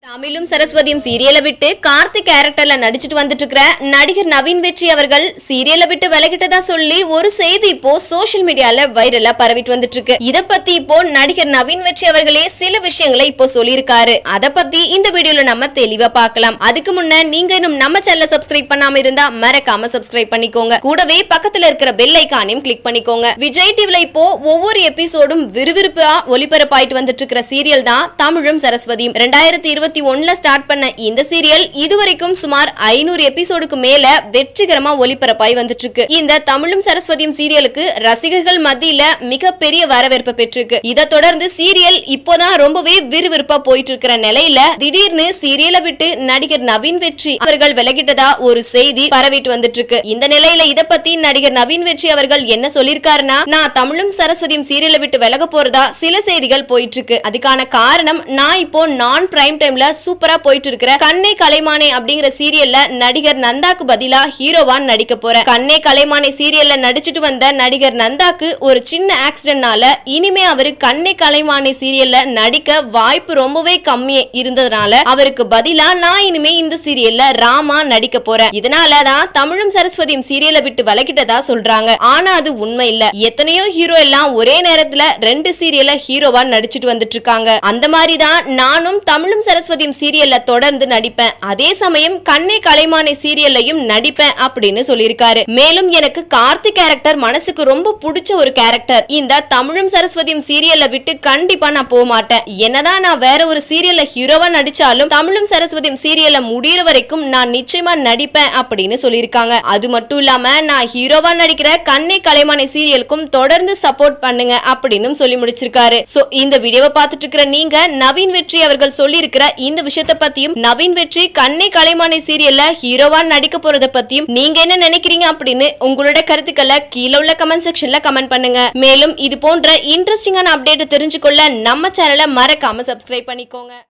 தமிழும் சரஸ்வதியும் சீரியலை விட்டு கார்த்திக் கேரக்டர்ல நடிச்சிட்டு வந்துட்டு இருக்கிற நடிகர் நவீன் வெற்றி அவர்கள் சீரியலை விட்டு விலகிட்டதா சொல்லி ஒரு செய்தி இப்போ சோஷியல் மீடியால வைரலா பரவிட்டு வந்துட்டு இருக்கு இத பத்தி இப்போ நடிகர் நவீன் வெற்றி அவர்களே சில விஷயங்களை இப்போ சொல்லியிருக்காரு அத பத்தி இந்த வீடியோல நம்ம தெளிவா பார்க்கலாம் அதுக்கு முன்ன நீங்க இன்னும் நம்ம சேனலை சப்ஸ்கிரைப் பண்ணாம இருந்தா மறக்காம சப்ஸ்கிரைப் பண்ணிக்கோங்க கூடவே பக்கத்துல இருக்கிற பெல் ஐக்கானையும் கிளிக் பண்ணிக்கோங்க விஜய் டிவில இப்போ ஒவ்வொரு எபிசோடும் விறுவிறுப்பா ஒளிபரப்பாயிட்டு வந்துட்டு இருக்கிற சீரியல் தான் தமிழும் சரஸ்வதியும் ரெண்டாயிரத்தி இருபத்தி ஒண்ணுல ஸ்டார்ட் பண்ண இந்த சீரியல் இதுவரைக்கும் சுமார் ஐநூறு எபிசோடுக்கு மேல வெற்றிகரமா ஒளிபரப்பாய் வந்துட்டு இருக்கு இந்த தமிழும் சரஸ்வதியும் சீரியலுக்கு ரசிகர்கள் மத்தியில மிகப்பெரிய வரவேற்பு பெற்றிருக்கு இதை தொடர்ந்து சீரியல் இப்போதான் ரொம்பவே விறுவிறுப்பா போயிட்டு இருக்கிற நிலையில திடீர்னு சீரியலை விட்டு நடிகர் நவீன் வெற்றி அவர்கள் விலகிட்டதா ஒரு செய்தி பரவிட்டு வந்துட்டு இருக்கு இந்த நிலையில இத பத்தி நடிகர் நவீன் வெற்றி அவர்கள் என்ன சொல்லிருக்காருன்னா நான் தமிழும் சரஸ்வதியும் சீரியலை விட்டு விலக போறதா சில செய்திகள் போயிட்டு இருக்கு அதுக்கான காரணம் நான் இப்போ நான் பிரைம் டைம்ல சூப்பரா போயிட்டு இருக்கிற கண்ணே கலைமானே அப்படிங்கிற சீரியல்ல நடிகர் நந்தாக்கு பதிலா ஹீரோவா நடிக்க போறேன் கண்ணே கலைமானே சீரியல்ல நடிச்சிட்டு வந்த நடிகர் நந்தாக்கு ஒரு சின்ன ஆக்சிடென்ட்னால இனிமே அவரு கண்ணே கலைமானே சீரியல்ல நடிக்க வாய்ப்பு ரொம்பவே கம்மி இருந்ததுனால அவருக்கு பதிலா நான் இனிமே இந்த சீரியல்ல ராமா நடிக்க போறேன் இதனாலதான் தமிழும் சரஸ்வதியும் சீரியலை விட்டு விலகிட்டதா சொல்றாங்க ஆனா அது உண்மை இல்ல எத்தனையோ ஹீரோ எல்லாம் ஒரே நேரத்துல ரெண்டு சீரியல்ல ஹீரோவா நடிச்சிட்டு வந்துட்டு இருக்காங்க அந்த மாதிரி தான் நானும் தமிழும் சரஸ்வதியும் சீரியல்ல தொடர்ந்து நடிப்பேன் அதே சமயம் கண்ணே கலைமானே சீரியல்லையும் நடிப்பேன் அப்படின்னு சொல்லியிருக்காரு மேலும் எனக்கு கார்த்திக் கேரக்டர் மனசுக்கு ரொம்ப பிடிச்ச ஒரு கேரக்டர் இந்த தமிழும் சரஸ்வதியும் சீரியல்ல விட்டு கண்டிப்பா நான் போக மாட்டேன் என்னதான் நான் வேற ஒரு சீரியல்ல ஹீரோவா நடிச்சாலும் தமிழும் சரஸ்வதியும் சீரியல்ல முடியிற வரைக்கும் நான் நிச்சயமா நடிப்பேன் அப்படின்னு சொல்லியிருக்காங்க அது மட்டும் இல்லாம நான் ஹீரோவா நடிக்கிற கண்ணே கலைமானே சீரியலுக்கும் தொடர்ந்து சப்போர்ட் பண்ணுங்க அப்படின்னு சொல்லி முடிச்சிருக்காரு சோ இந்த வீடியோவை பார்த்துட்டு இருக்கிற நீங்க நவீன் வெற்றி அவர்கள் சொல்லியிருக்கிற இந்த விஷயத்தை பத்தியும் நவீன் வெற்றி கண்ணே கலைமானே சீரியல்ல ஹீரோவா நடிக்க போறத பத்தியும் நீங்க என்ன நினைக்கிறீங்க அப்படின்னு உங்களோட கருத்துக்களை கீழே உள்ள கமெண்ட் செக்ஷன்ல கமெண்ட் பண்ணுங்க மேலும் இது போன்ற இன்ட்ரெஸ்டிங்கான அப்டேட் தெரிஞ்சுக்கொள்ள நம்ம சேனலை மறக்காம சப்ஸ்கிரைப் பண்ணிக்கோங்க